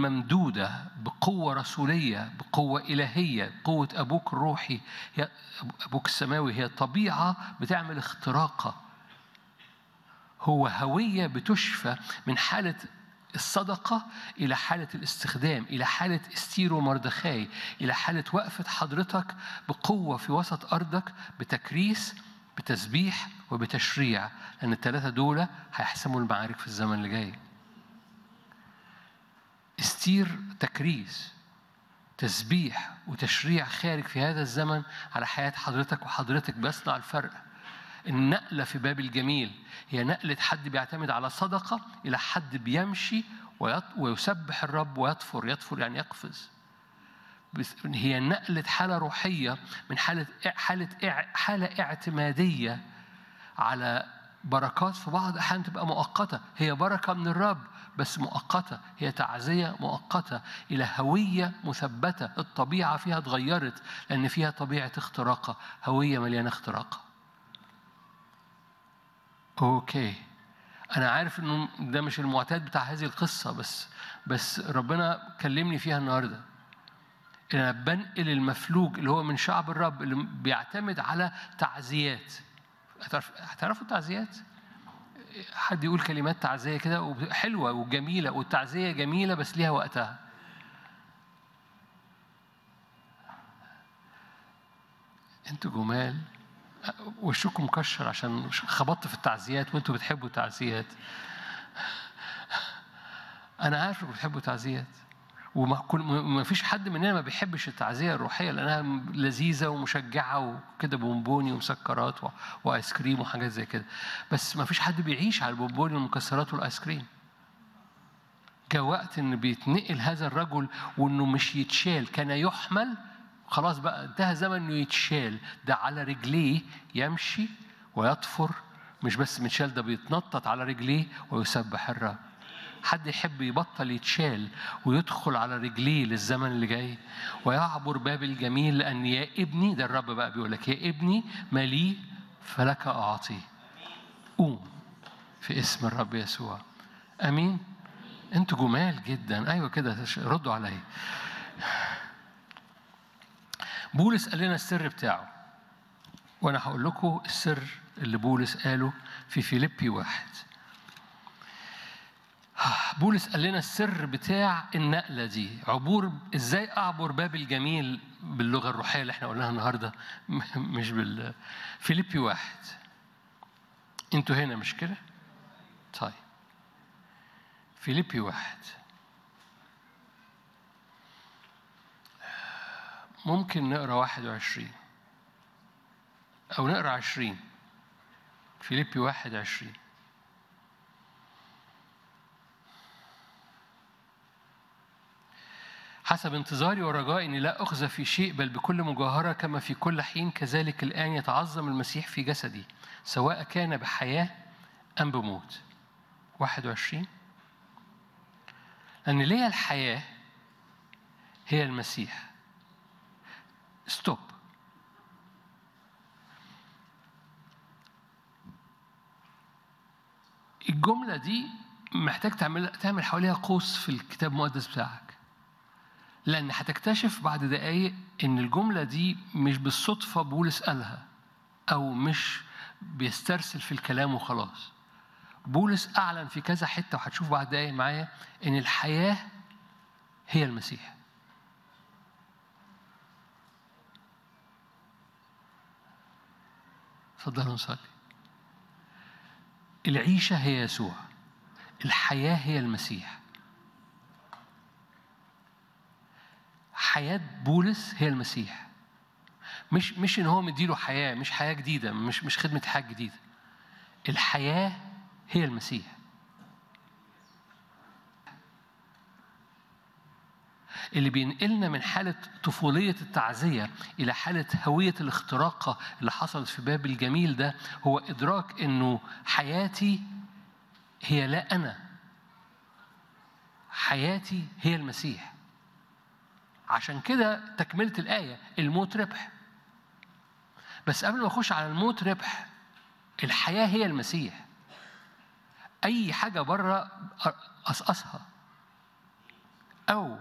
الممدودة بقوة رسولية بقوة إلهية قوة أبوك الروحي هي أبوك السماوي هي طبيعة بتعمل اختراقة هو هوية بتشفى من حالة الصدقة إلى حالة الاستخدام إلى حالة استير ومردخاي إلى حالة وقفة حضرتك بقوة في وسط أرضك بتكريس بتسبيح وبتشريع لأن الثلاثة دول هيحسموا المعارك في الزمن اللي جاي استير تكريس تسبيح وتشريع خارج في هذا الزمن على حياة حضرتك وحضرتك بيصنع الفرق النقلة في باب الجميل هي نقلة حد بيعتمد على صدقة إلى حد بيمشي ويط- ويسبح الرب ويطفر يطفر يعني يقفز بس- هي نقلة حالة روحية من حالة حالة إع- حالة اعتمادية على بركات في بعض الأحيان تبقى مؤقتة هي بركة من الرب بس مؤقتة هي تعزية مؤقتة إلى هوية مثبتة الطبيعة فيها اتغيرت لأن فيها طبيعة اختراقة هوية مليانة اختراقة أوكي أنا عارف إنه ده مش المعتاد بتاع هذه القصة بس بس ربنا كلمني فيها النهارده إن أنا بنقل المفلوج اللي هو من شعب الرب اللي بيعتمد على تعزيات هتعرف هتعرفوا التعزيات؟ حد يقول كلمات تعزية كده حلوة وجميلة والتعزية جميلة بس ليها وقتها انتوا جمال وشكم مكشر عشان خبطت في التعزيات وانتوا بتحبوا التعزيات انا عارف انكم بتحبوا التعزيات وما كل ما فيش حد مننا ما بيحبش التعزيه الروحيه لانها لذيذه ومشجعه وكده بونبوني ومسكرات و- وايس كريم وحاجات زي كده بس ما فيش حد بيعيش على البونبوني والمكسرات والايس كريم جاء وقت ان بيتنقل هذا الرجل وانه مش يتشال كان يحمل خلاص بقى انتهى زمن انه يتشال ده على رجليه يمشي ويطفر مش بس متشال ده بيتنطط على رجليه ويسبح الرب حد يحب يبطل يتشال ويدخل على رجليه للزمن اللي جاي ويعبر باب الجميل لان يا ابني ده الرب بقى بيقول لك يا ابني ما لي فلك اعطي قوم في اسم الرب يسوع امين انتوا جمال جدا ايوه كده ردوا عليا بولس قال لنا السر بتاعه وانا هقول لكم السر اللي بولس قاله في فيليبي واحد بولس قال لنا السر بتاع النقلة دي عبور ازاي اعبر باب الجميل باللغة الروحية اللي احنا قلناها النهاردة مش بال فيليبي واحد انتوا هنا مش كده؟ طيب فيليبي واحد ممكن نقرا 21 أو نقرا 20 فيليبي 21 حسب انتظاري ورجائي اني لا اخزى في شيء بل بكل مجاهره كما في كل حين كذلك الان يتعظم المسيح في جسدي سواء كان بحياه ام بموت 21 لان ليا الحياه هي المسيح ستوب الجملة دي محتاج تعمل تعمل حواليها قوس في الكتاب المقدس بتاعك لأن هتكتشف بعد دقايق إن الجملة دي مش بالصدفة بولس قالها أو مش بيسترسل في الكلام وخلاص بولس أعلن في كذا حتة وهتشوف بعد دقايق معايا إن الحياة هي المسيح اتفضلوا نصلي العيشة هي يسوع الحياة هي المسيح حياة بولس هي المسيح مش مش ان هو مديله حياة مش حياة جديدة مش مش خدمة حياة جديدة الحياة هي المسيح اللي بينقلنا من حالة طفولية التعزية إلى حالة هوية الاختراقة اللي حصلت في باب الجميل ده هو إدراك إنه حياتي هي لا أنا حياتي هي المسيح عشان كده تكملة الآية الموت ربح بس قبل ما أخش على الموت ربح الحياة هي المسيح أي حاجة بره أقصقصها أو